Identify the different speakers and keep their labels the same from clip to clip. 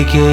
Speaker 1: ವೇದಿಕೆ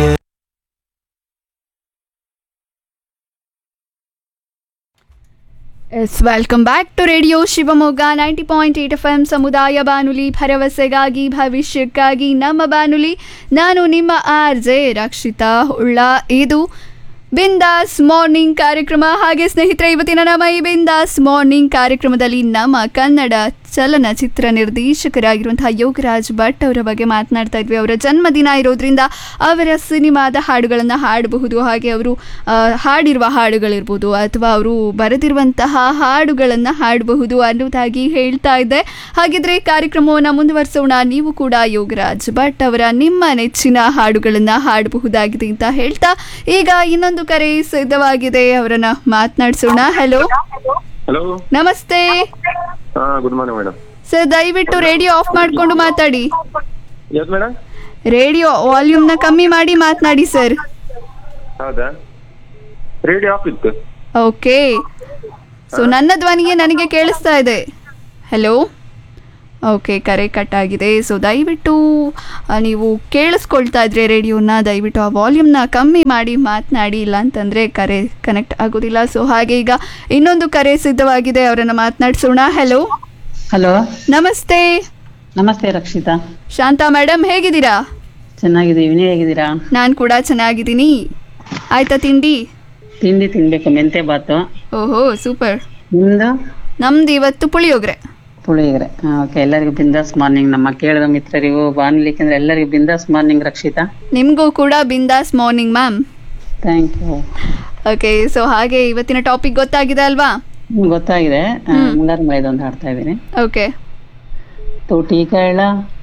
Speaker 2: yes welcome back to radio Shivamogga ninety point eight F M ಸಮುದಾಯ ಬಾನುಲಿ ಭರವಸೆಗಾಗಿ ಭವಿಷ್ಯಕ್ಕಾಗಿ ನಮ್ಮ ಬಾನುಲಿ ನಾನು ನಿಮ್ಮ ಆರ್ ಜೆ ರಕ್ಷಿತಾ ಉಳ್ಳ ಇದು ಬಿಂದಾಸ್ ಮಾರ್ನಿಂಗ್ ಕಾರ್ಯಕ್ರಮ ಹಾಗೆ ಸ್ನೇಹಿತರೆ ಇವತ್ತಿನ ನಮ್ಮ ಈ ಬಿಂದಾಸ್ ಮಾರ್ನಿಂಗ್ ಕಾರ್ಯಕ್ರಮದಲ್ಲಿ ನಮ್ಮ ಕನ್ನಡ ಚಲನಚಿತ್ರ ನಿರ್ದೇಶಕರಾಗಿರುವಂತಹ ಯೋಗರಾಜ್ ಭಟ್ ಅವರ ಬಗ್ಗೆ ಮಾತನಾಡ್ತಾ ಇದ್ವಿ ಅವರ ಜನ್ಮದಿನ ಇರೋದ್ರಿಂದ ಅವರ ಸಿನಿಮಾದ ಹಾಡುಗಳನ್ನು ಹಾಡಬಹುದು ಹಾಗೆ ಅವರು ಆ, ಹಾಡಿರುವ ಹಾಡುಗಳಿರ್ಬೋದು ಅಥವಾ ಅವರು ಬರೆದಿರುವಂತಹ ಹಾಡುಗಳನ್ನು ಹಾಡಬಹುದು ಅನ್ನೋದಾಗಿ ಹೇಳ್ತಾ ಇದ್ದೆ ಹಾಗಿದ್ರೆ ಕಾರ್ಯಕ್ರಮವನ್ನು ಮುಂದುವರಿಸೋಣ ನೀವು ಕೂಡ ಯೋಗರಾಜ್ ಭಟ್ ಅವರ ನಿಮ್ಮ ನೆಚ್ಚಿನ ಹಾಡುಗಳನ್ನು ಹಾಡಬಹುದಾಗಿದೆ ಅಂತ ಹೇಳ್ತಾ ಈಗ ಇನ್ನೊಂದು ಕರೆ ಸಿದ್ಧವಾಗಿದೆ ಅವರನ್ನ ಮಾತನಾಡಿಸೋಣ ಹಲೋ
Speaker 3: ಹಲೋ
Speaker 2: ನಮಸ್ತೆ
Speaker 3: ಹಾ ಗುಡ್ ಮಾರ್ನಿಂಗ್ ಮೇಡಮ್
Speaker 2: ಸರ್ ದಯವಿಟ್ಟು ರೇಡಿಯೋ ಆಫ್ ಮಾಡಿಕೊಂಡು ಮಾತಾಡಿ
Speaker 3: ಯಾವ್ದು ಮೇಡಮ್
Speaker 2: ರೇಡಿಯೋ ವಾಲ್ಯೂಮ್ನ ಕಮ್ಮಿ ಮಾಡಿ ಮಾತನಾಡಿ ಸರ್
Speaker 3: ಹೌದಾ ರೇಡಿಯೋ ಆಫ್ ಇತ್ತು
Speaker 2: ಓಕೆ ಸೊ ನನ್ನ ಧ್ವನಿಗೆ ನನಗೆ ಕೇಳಿಸ್ತಾ ಇದೆ ಹಲೋ ಓಕೆ ಕರೆ ಕಟ್ ಆಗಿದೆ ಸೊ ದಯವಿಟ್ಟು ಆ, ನೀವು ಕೇಳಿಸ್ಕೊಳ್ತಾ ಇದ್ರೆ ರೇಡಿಯೋನ ದಯವಿಟ್ಟು ಆ ವಾಲ್ಯೂಮ್ನ ಕಮ್ಮಿ ಮಾಡಿ ಮಾತನಾಡಿ ಇಲ್ಲ ಅಂತಂದರೆ ಕರೆ ಕನೆಕ್ಟ್ ಆಗೋದಿಲ್ಲ ಸೊ ಹಾಗೆ ಈಗ ಇನ್ನೊಂದು ಕರೆ ಸಿದ್ಧವಾಗಿದೆ ಅವರನ್ನು ಮಾತನಾಡಿಸೋಣ ಹಲೋ
Speaker 4: ಹಲೋ
Speaker 2: ನಮಸ್ತೆ
Speaker 4: ನಮಸ್ತೆ ರಕ್ಷಿತಾ
Speaker 2: ಶಾಂತಾ ಮೇಡಮ್ ಹೇಗಿದ್ದೀರಾ
Speaker 4: ಚೆನ್ನಾಗಿದ್ದೀವಿ ನೀವು ಹೇಗಿದ್ದೀರಾ
Speaker 2: ನಾನು ಕೂಡ ಚೆನ್ನಾಗಿದ್ದೀನಿ ಆಯ್ತಾ ತಿಂಡಿ
Speaker 4: ತಿಂಡಿ ತಿನ್ಬೇಕು ಮೆಂತೆ ಬಾತು
Speaker 2: ಓಹೋ ಸೂಪರ್
Speaker 4: ನಿಮ್ದು
Speaker 2: ನಮ್ದು ಇವತ್ತು ಪುಳಿಯೋಗರೆ
Speaker 4: ಪುಳಿಯೋಗರೆ ಓಕೆ ಎಲ್ಲರಿಗೂ ಬಿಂದಾಸ್ ಮಾರ್ನಿಂಗ್ ನಮ್ಮ ಕೇಳಿದ ಮಿತ್ರರಿಗೂ ಬಾನ್ಲಿಕ್ಕೆಂದ್ರೆ ಎಲ್ಲರಿಗೂ ಬಿಂದಾಸ್ ಮಾರ್ನಿಂಗ್ ರಕ್ಷಿತಾ
Speaker 2: ನಿಮಗೂ ಕೂಡ ಬಿಂದಾಸ್ morning ma'am
Speaker 4: thank you
Speaker 2: okay so ಹಾಗೆ ಇವತ್ತಿನ ಟಾಪಿಕ್ ಗೊತ್ತಾಗಿದೆ ಅಲ್ವಾ
Speaker 4: ಗೊತ್ತಾಗಿದೆ ಮುಂಗಾರು ಮಳೆದೊಂದು ಹಾಡ್ತಾ ಇದ್ದೀನಿ
Speaker 2: ಓಕೆ
Speaker 4: ತೋಟಿಗಳ